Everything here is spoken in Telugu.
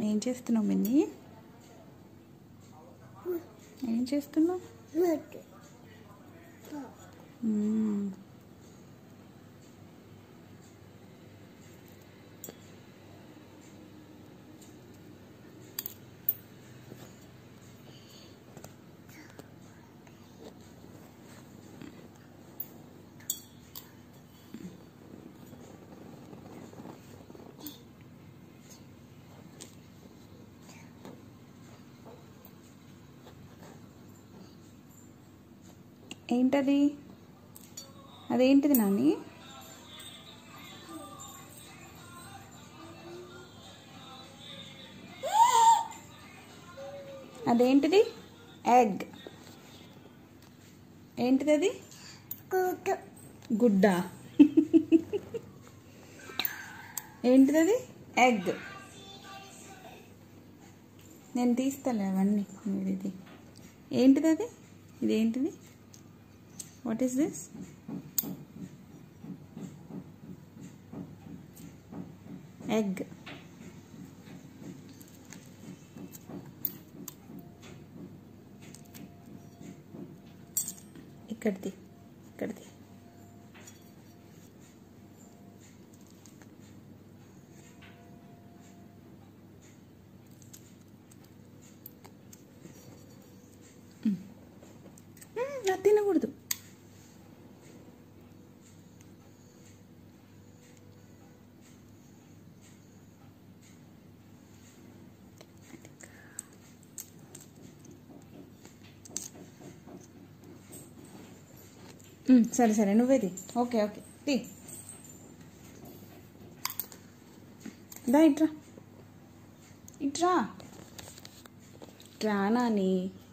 ఏం చేస్తున్నావు మిన్ని ఏం చేస్తున్నావు మ్మ్. ఏంటది అదేంటిది నాని అదేంటిది ఎగ్ ఏంటిది అది గుడ్డ ఏంటిది అది ఎగ్ నేను తీస్తాలే అవన్నీ మీరు ఇది ఏంటిది అది ఇది ఏంటిది వాట్ ఈస్ దిస్ ఎగ్ ఇక్కడిది ఇక్కడిది అది తినకూడదు ఉమ్, సరే సరే నువ్వేది ఓకే ఓకే తీ దా ఇట్రా ఇట్రా ఇట్రా నాని